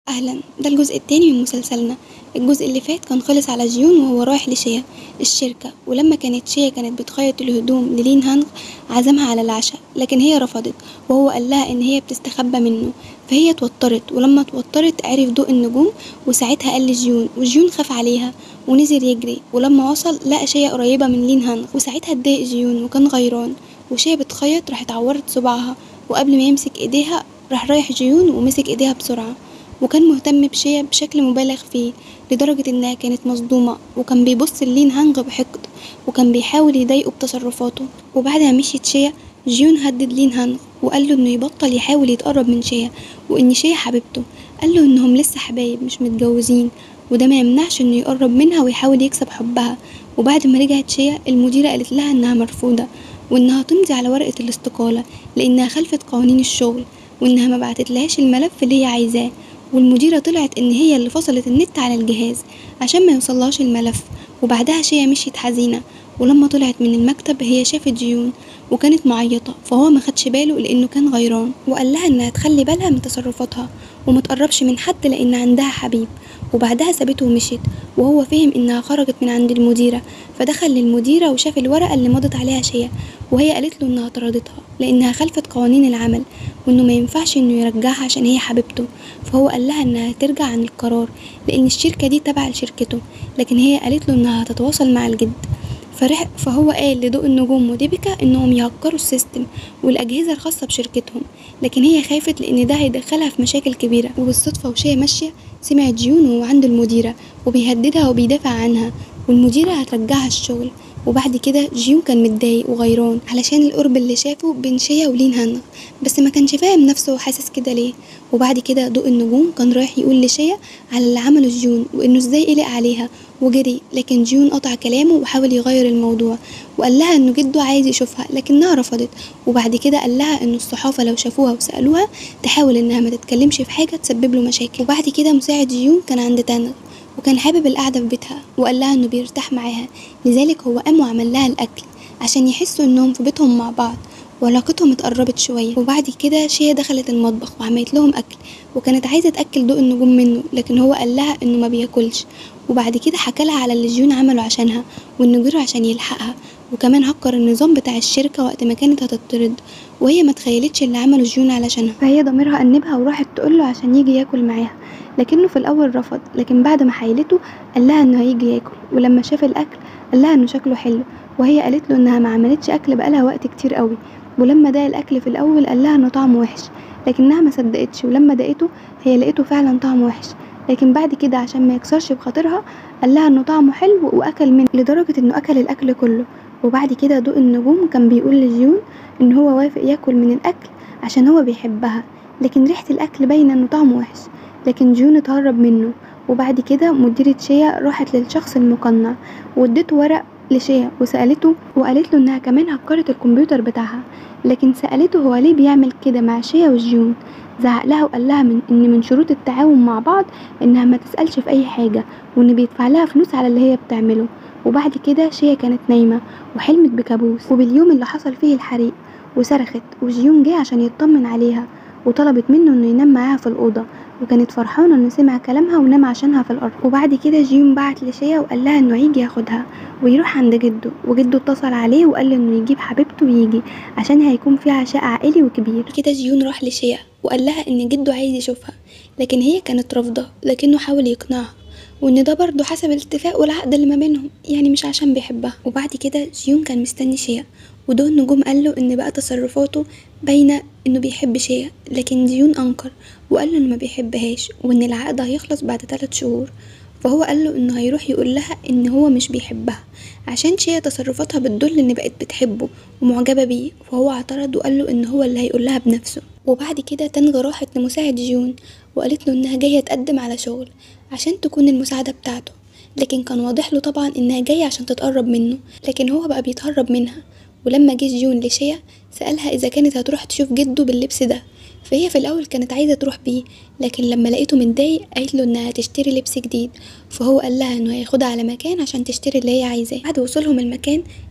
أهلا ده الجزء التاني من مسلسلنا الجزء اللي فات كان خلص على جيون وهو رايح لشيا الشركة ولما كانت شيا كانت بتخيط الهدوم للين هانغ عزمها على العشاء لكن هي رفضت وهو قال لها إن هي بتستخبى منه فهي اتوترت ولما اتوترت عرف ضوء النجوم وساعتها قال لجيون وجيون خاف عليها ونزل يجري ولما وصل لقى شيا قريبة من لين هانغ وساعتها اتضايق جيون وكان غيران وشيا بتخيط راحت عورت صباعها وقبل ما يمسك ايديها راح رايح جيون ومسك ايديها بسرعة وكان مهتم بشيا بشكل مبالغ فيه لدرجة إنها كانت مصدومة وكان بيبص للين هانغ بحقد وكان بيحاول يضايقه بتصرفاته وبعد ما مشيت شيا جيون هدد لين هانغ وقال له إنه يبطل يحاول يتقرب من شيا وإن شيا حبيبته قال له إنهم لسه حبايب مش متجوزين وده ما يمنعش إنه يقرب منها ويحاول يكسب حبها وبعد ما رجعت شيا المديرة قالت لها إنها مرفوضة وإنها تمضي على ورقة الاستقالة لإنها خالفت قوانين الشغل وإنها ما بعتتلهاش الملف اللي هي عايزاه والمديرة طلعت إن هي اللي فصلت النت على الجهاز عشان ما يوصلهاش الملف وبعدها شيا مشيت حزينة ولما طلعت من المكتب هي شافت جيون وكانت معيطة فهو ما خدش باله لأنه كان غيران وقال لها إنها تخلي بالها من تصرفاتها وما تقربش من حد لأن عندها حبيب وبعدها سابته ومشيت وهو فهم إنها خرجت من عند المديرة فدخل للمديرة وشاف الورقة اللي مضت عليها شيا وهي قالت له إنها طردتها لأنها خالفت قوانين العمل وإنه ما ينفعش إنه يرجعها عشان هي حبيبته فهو قال لها إنها ترجع عن القرار لأن الشركة دي تبع لشركته لكن هي قالت له إنها هتتواصل مع الجد فرح فهو قال لضوء النجوم وديبكا إنهم يهكروا السيستم والأجهزة الخاصة بشركتهم لكن هي خافت لأن ده هيدخلها في مشاكل كبيرة وبالصدفة وشيا ماشية سمعت جيون وهو عند المديرة وبيهددها وبيدافع عنها والمديرة هترجعها الشغل وبعد كده جيون كان متضايق وغيران علشان القرب اللي شافه بين شيا ولين هانغ بس ما كانش فاهم نفسه وحاسس كده ليه وبعد كده ضوء النجوم كان رايح يقول لشيا على اللي عمله جيون وانه ازاي قلق عليها وجري لكن جيون قطع كلامه وحاول يغير الموضوع وقال لها انه جده عايز يشوفها لكنها رفضت وبعد كده قال لها انه الصحافة لو شافوها وسألوها تحاول انها ما تتكلمش في حاجة تسبب له مشاكل وبعد كده مساعد جيون كان عند تانغ وكان حابب القعدة في بيتها وقال لها انه بيرتاح معاها لذلك هو قام وعمل لها الاكل عشان يحسوا انهم في بيتهم مع بعض وعلاقتهم اتقربت شوية وبعد كده شيا دخلت المطبخ وعملت لهم أكل وكانت عايزة تأكل ضوء النجوم منه لكن هو قال لها إنه ما بياكلش وبعد كده حكى لها على اللي جيون عمله عشانها وإنه جرى عشان يلحقها وكمان هكر النظام بتاع الشركة وقت ما كانت هتطرد وهي ما تخيلتش اللي عمله جيون علشانها فهي ضميرها أنبها وراحت تقوله عشان يجي ياكل معاها لكنه في الأول رفض لكن بعد ما حايلته قال لها إنه هيجي ياكل ولما شاف الأكل قال لها إنه شكله حلو وهي قالت له إنها ما عملتش أكل بقالها وقت كتير قوي ولما داق الأكل في الأول قال لها إنه طعمه وحش لكنها ما صدقتش ولما دقته هي لقيته فعلا طعمه وحش لكن بعد كده عشان ما يكسرش بخاطرها قال لها إنه طعمه حلو وأكل منه لدرجة إنه أكل الأكل كله وبعد كده ضوء النجوم كان بيقول لجيون إن هو وافق ياكل من الأكل عشان هو بيحبها لكن ريحة الأكل باينة إنه طعمه وحش لكن جيون اتهرب منه وبعد كده مديرة شيا راحت للشخص المقنع وادته ورق لشيا وسألته وقالت له إنها كمان هكرت الكمبيوتر بتاعها لكن سألته هو ليه بيعمل كده مع شيا وجيون زعق لها وقال لها من إن من شروط التعاون مع بعض إنها ما تسألش في أي حاجة وإن بيدفع لها فلوس على اللي هي بتعمله وبعد كده شيا كانت نايمة وحلمت بكابوس وباليوم اللي حصل فيه الحريق وصرخت وجيون جه عشان يطمن عليها وطلبت منه انه ينام معاها في الأوضة وكانت فرحانة انه سمع كلامها ونام عشانها في الأرض وبعد كده جيون بعت لشيا وقال لها انه يجي ياخدها ويروح عند جده وجده اتصل عليه وقال له انه يجيب حبيبته ويجي عشان هيكون في عشاء عائلي وكبير كده جيون راح لشيا وقال لها ان جده عايز يشوفها لكن هي كانت رافضة لكنه حاول يقنعها وان ده برضه حسب الاتفاق والعقد اللي ما بينهم يعني مش عشان بيحبها وبعد كده جيون كان مستني شيا ودون نجوم قال له ان بقى تصرفاته باينه انه بيحب شيا لكن ديون انكر وقال له انه ما بيحبهاش وان العقد هيخلص بعد ثلاث شهور فهو قال له انه هيروح يقول لها ان هو مش بيحبها عشان شيا تصرفاتها بتدل ان بقت بتحبه ومعجبه بيه فهو اعترض وقال له ان هو اللي هيقول لها بنفسه وبعد كده تنغ راحت لمساعد جيون وقالت له انها جايه تقدم على شغل عشان تكون المساعده بتاعته لكن كان واضح له طبعا انها جايه عشان تتقرب منه لكن هو بقى بيتهرب منها ولما جه جيون لشيا سألها إذا كانت هتروح تشوف جده باللبس ده فهي في الأول كانت عايزة تروح بيه لكن لما لقيته متضايق قالت له إنها هتشتري لبس جديد فهو قال لها إنه هياخدها على مكان عشان تشتري اللي هي عايزاه بعد وصولهم المكان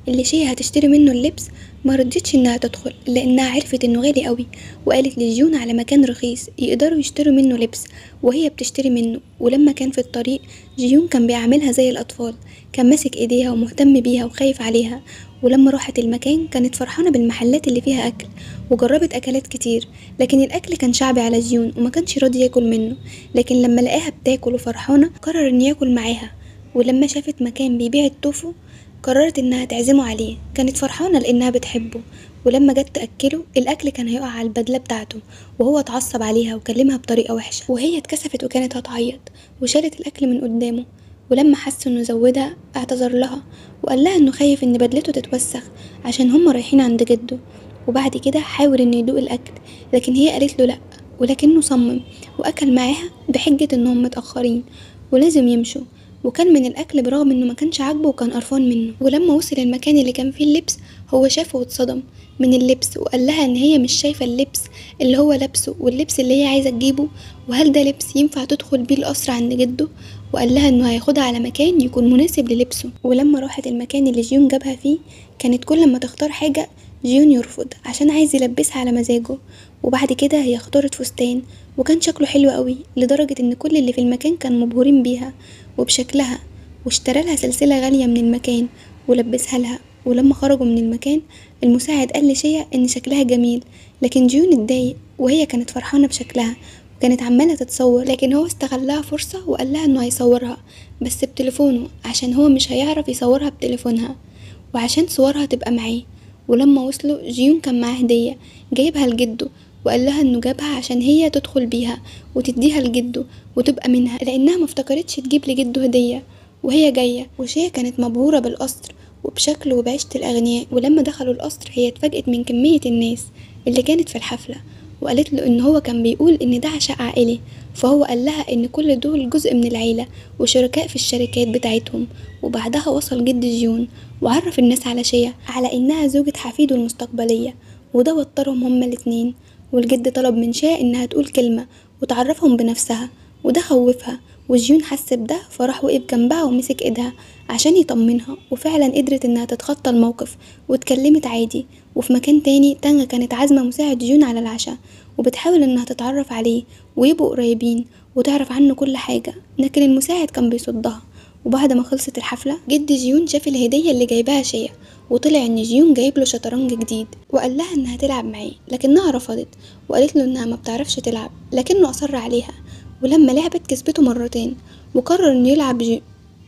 اللي شيا هتشتري منه اللبس مرضتش انها تدخل لانها عرفت انه غالي قوي وقالت لجيون على مكان رخيص يقدروا يشتروا منه لبس وهي بتشتري منه ولما كان في الطريق جيون كان بيعاملها زي الاطفال كان ماسك ايديها ومهتم بيها وخايف عليها ولما راحت المكان كانت فرحانة بالمحلات اللي فيها أكل وجربت أكلات كتير لكن الأكل كان شعبي على جيون وما كانش راضي ياكل منه لكن لما لقاها بتاكل وفرحانة قرر إن ياكل معاها ولما شافت مكان بيبيع التوفو قررت إنها تعزمه عليه كانت فرحانة لإنها بتحبه ولما جت تأكله الأكل كان هيقع على البدلة بتاعته وهو اتعصب عليها وكلمها بطريقة وحشة وهي اتكسفت وكانت هتعيط وشالت الأكل من قدامه ولما حس انه زودها اعتذر لها وقال لها انه خايف ان بدلته تتوسخ عشان هما رايحين عند جده وبعد كده حاول انه يدوق الاكل لكن هي قالت له لا ولكنه صمم واكل معاها بحجة انهم متأخرين ولازم يمشوا وكان من الاكل برغم انه ما كانش عاجبه وكان قرفان منه ولما وصل المكان اللي كان فيه اللبس هو شافه واتصدم من اللبس وقال لها ان هي مش شايفه اللبس اللي هو لابسه واللبس اللي هي عايزه تجيبه وهل ده لبس ينفع تدخل بيه القصر عند جده وقال لها انه هياخدها على مكان يكون مناسب للبسه ولما راحت المكان اللي جيون جابها فيه كانت كل ما تختار حاجه جيون يرفض عشان عايز يلبسها على مزاجه وبعد كده هي اختارت فستان وكان شكله حلو قوي لدرجة ان كل اللي في المكان كان مبهورين بيها وبشكلها واشترى لها سلسلة غالية من المكان ولبسها لها ولما خرجوا من المكان المساعد قال لشيا ان شكلها جميل لكن جيون اتضايق وهي كانت فرحانة بشكلها وكانت عمالة تتصور لكن هو استغلها فرصة وقال لها انه هيصورها بس بتليفونه عشان هو مش هيعرف يصورها بتليفونها وعشان صورها تبقى معاه ولما وصلوا جيون كان معاه هدية جايبها لجده وقال لها انه جابها عشان هي تدخل بيها وتديها لجده وتبقى منها لانها مفتكرتش تجيب لجده هدية وهي جاية وشيا كانت مبهورة بالقصر وبشكله وبعيشة الأغنياء ولما دخلوا القصر هي اتفاجئت من كمية الناس اللي كانت في الحفلة وقالت له إن هو كان بيقول إن ده عشاء عائلي فهو قال لها إن كل دول جزء من العيلة وشركاء في الشركات بتاعتهم وبعدها وصل جد جيون وعرف الناس على شيا على إنها زوجة حفيده المستقبلية وده وترهم هما الاتنين والجد طلب من شيا إنها تقول كلمة وتعرفهم بنفسها وده خوفها وجيون حس بده فراح وقف جنبها ومسك ايدها عشان يطمنها وفعلا قدرت انها تتخطى الموقف واتكلمت عادي وفي مكان تاني تانغ كانت عازمة مساعد جيون على العشاء وبتحاول انها تتعرف عليه ويبقوا قريبين وتعرف عنه كل حاجة لكن المساعد كان بيصدها وبعد ما خلصت الحفلة جد جيون شاف الهدية اللي جايباها شيا وطلع ان جيون جايب له شطرنج جديد وقال لها انها تلعب معاه لكنها رفضت وقالت له انها ما بتعرفش تلعب لكنه اصر عليها ولما لعبت كسبته مرتين وقرر انه يلعب جي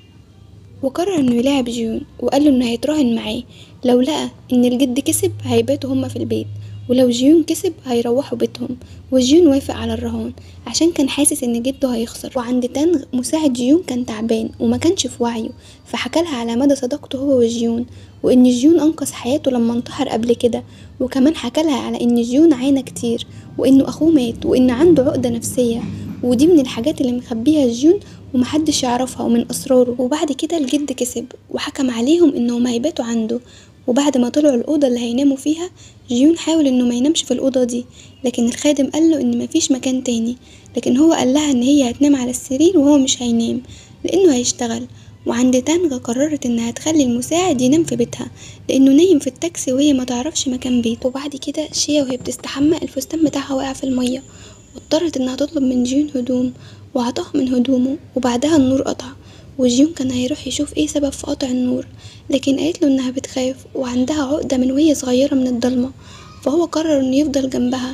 وقرر انه يلعب جيون وقال له انه هيتراهن معاه لو لقى ان الجد كسب هيباتوا هما في البيت ولو جيون كسب هيروحوا بيتهم وجيون وافق على الرهان عشان كان حاسس ان جده هيخسر وعند تانغ مساعد جيون كان تعبان وما كانش في وعيه فحكالها على مدى صداقته هو وجيون وان جيون انقذ حياته لما انتحر قبل كده وكمان حكالها على ان جيون عانى كتير وانه اخوه مات وان عنده عقدة نفسية ودي من الحاجات اللي مخبيها جيون ومحدش يعرفها ومن اسراره وبعد كده الجد كسب وحكم عليهم انهم هيباتوا عنده وبعد ما طلعوا الأوضة اللي هيناموا فيها جيون حاول انه ما ينامش في الأوضة دي لكن الخادم قال له ان مفيش مكان تاني لكن هو قال لها ان هي هتنام على السرير وهو مش هينام لانه هيشتغل وعند تانغ قررت انها تخلي المساعد ينام في بيتها لانه نايم في التاكسي وهي ما تعرفش مكان بيته وبعد كده شيا وهي بتستحمى الفستان بتاعها وقع في المية واضطرت انها تطلب من جيون هدوم وعطاها من هدومه وبعدها النور قطع وجيون كان هيروح يشوف ايه سبب في قطع النور لكن قالت له انها بتخاف وعندها عقدة من وهي صغيرة من الضلمة فهو قرر انه يفضل جنبها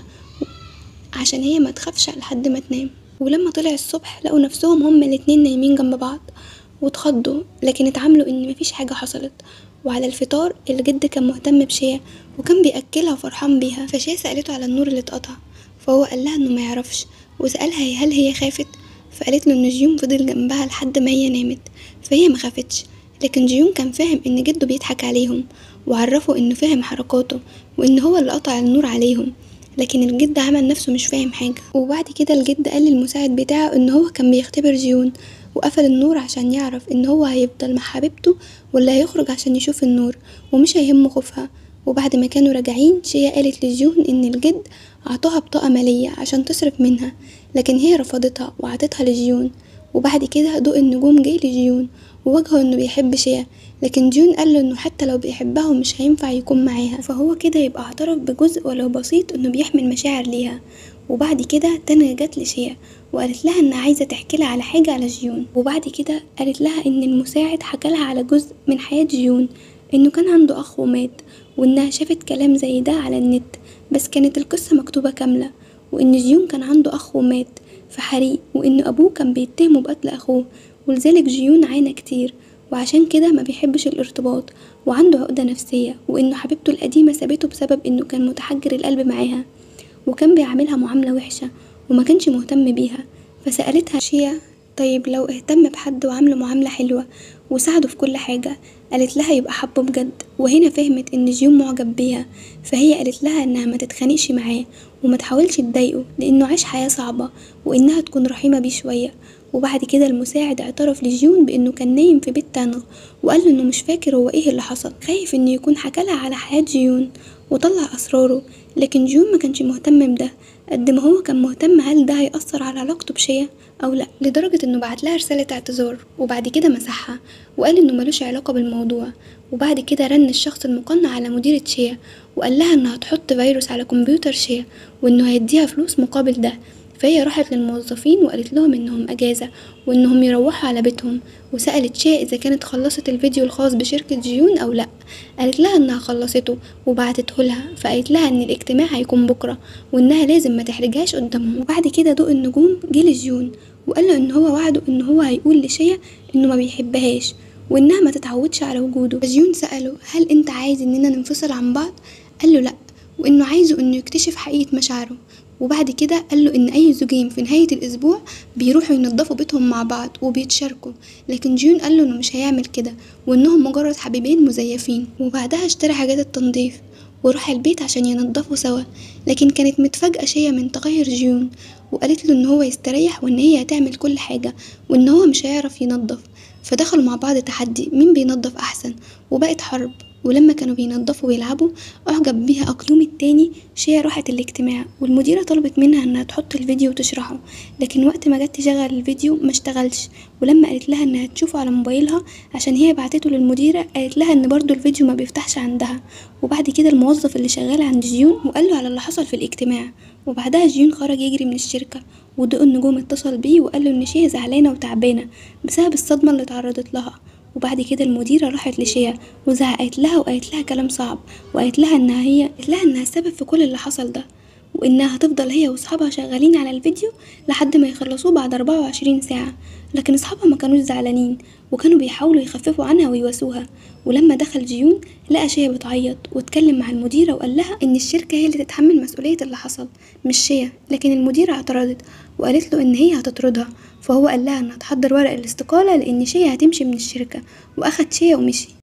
عشان هي ما تخافش لحد ما تنام ولما طلع الصبح لقوا نفسهم هما الاتنين نايمين جنب بعض واتخضوا لكن اتعاملوا ان مفيش حاجة حصلت وعلى الفطار الجد كان مهتم بشيا وكان بيأكلها وفرحان بيها فشيا سألته على النور اللي اتقطع فهو قال لها انه ما يعرفش وسألها هل هي خافت فقالت له ان جيون فضل جنبها لحد ما هي نامت فهي ما خافتش لكن جيون كان فاهم ان جده بيضحك عليهم وعرفه انه فاهم حركاته وان هو اللي قطع النور عليهم لكن الجد عمل نفسه مش فاهم حاجة وبعد كده الجد قال للمساعد بتاعه ان هو كان بيختبر جيون وقفل النور عشان يعرف ان هو هيفضل مع حبيبته ولا هيخرج عشان يشوف النور ومش هيهمه خوفها وبعد ما كانوا راجعين شيا قالت لجيون ان الجد عطاها بطاقة مالية عشان تصرف منها لكن هي رفضتها وعطتها لجيون وبعد كده ضوء النجوم جه لجيون وواجهه انه بيحب شيا لكن جون قال له انه حتى لو بيحبها ومش هينفع يكون معاها فهو كده يبقى اعترف بجزء ولو بسيط انه بيحمل مشاعر ليها وبعد كده تانية جت لشيا وقالت لها انها عايزة تحكي لها على حاجة على جيون وبعد كده قالت لها ان المساعد حكى لها على جزء من حياة جيون انه كان عنده اخ ومات وانها شافت كلام زي ده على النت بس كانت القصة مكتوبة كاملة وان جيون كان عنده اخ ومات في حريق وان ابوه كان بيتهمه بقتل اخوه ولذلك جيون عانى كتير وعشان كده ما بيحبش الارتباط وعنده عقدة نفسية وإنه حبيبته القديمة سابته بسبب إنه كان متحجر القلب معاها وكان بيعاملها معاملة وحشة وما كانش مهتم بيها فسألتها شيا طيب لو اهتم بحد وعامله معاملة حلوة وساعده في كل حاجة قالت لها يبقى حبه بجد وهنا فهمت ان جيون معجب بيها فهي قالت لها انها ما تتخانقش معاه وما تحاولش تضايقه لانه عاش حياة صعبة وانها تكون رحيمة بيه شوية وبعد كده المساعد اعترف لجيون بانه كان نايم في بيت تانغ وقال له انه مش فاكر هو ايه اللي حصل خايف انه يكون حكالها على حياة جيون وطلع اسراره لكن جيون ما كانش مهتم بده قد ما هو كان مهتم هل ده هيأثر على علاقته بشيا أو لأ لدرجة إنه بعت لها رسالة اعتذار وبعد كده مسحها وقال إنه ملوش علاقة بالموضوع وبعد كده رن الشخص المقنع على مديرة شيا وقال لها إنها تحط فيروس على كمبيوتر شيا وإنه هيديها فلوس مقابل ده فهي راحت للموظفين وقالت لهم إنهم أجازة وإنهم يروحوا على بيتهم وسألت شيا إذا كانت خلصت الفيديو الخاص بشركة جيون أو لأ قالت لها إنها خلصته وبعتته لها فقالت لها إن الاجتماع هيكون بكرة وإنها لازم ما تحرجهاش قدامهم وبعد كده ضوء النجوم جه لجيون وقال له إن هو وعده إن هو هيقول لشيا إنه ما بيحبهاش وإنها ما تتعودش على وجوده فجيون سأله هل أنت عايز إننا ننفصل عن بعض؟ قال له لأ وإنه عايزه إنه يكتشف حقيقة مشاعره وبعد كده قال له إن أي زوجين في نهاية الأسبوع بيروحوا ينضفوا بيتهم مع بعض وبيتشاركوا لكن جيون قال له إنه مش هيعمل كده وإنهم مجرد حبيبين مزيفين وبعدها اشترى حاجات التنظيف وراح البيت عشان ينضفوا سوا لكن كانت متفاجئة شيا من تغير جيون وقالت له إن هو يستريح وإن هي هتعمل كل حاجة وإن هو مش هيعرف ينضف فدخلوا مع بعض تحدي مين بينضف أحسن وبقت حرب ولما كانوا بينضفوا ويلعبوا أعجب بيها أقلوم التاني شيا راحت الاجتماع والمديرة طلبت منها إنها تحط الفيديو وتشرحه لكن وقت ما جت تشغل الفيديو ما اشتغلش ولما قالت لها إنها تشوفه على موبايلها عشان هي بعتته للمديرة قالت لها إن برضو الفيديو ما بيفتحش عندها وبعد كده الموظف اللي شغال عند جيون وقال له على اللي حصل في الاجتماع وبعدها جيون خرج يجري من الشركة وضوء النجوم اتصل بيه وقال له إن شيا زعلانة وتعبانة بسبب الصدمة اللي اتعرضت لها وبعد كده المديرة راحت لشيا وزعقت لها وقالت لها كلام صعب وقالت لها انها هي قالت لها انها السبب في كل اللي حصل ده وانها هتفضل هي واصحابها شغالين على الفيديو لحد ما يخلصوه بعد 24 ساعة لكن اصحابها ما كانوش زعلانين وكانوا بيحاولوا يخففوا عنها ويواسوها ولما دخل جيون لقى شيا بتعيط واتكلم مع المديرة وقال لها ان الشركة هي اللي تتحمل مسؤولية اللي حصل مش شيا لكن المديرة اعترضت وقالت له ان هي هتطردها فهو قال لها انها تحضر ورق الاستقالة لان شيا هتمشي من الشركة واخد شيا ومشي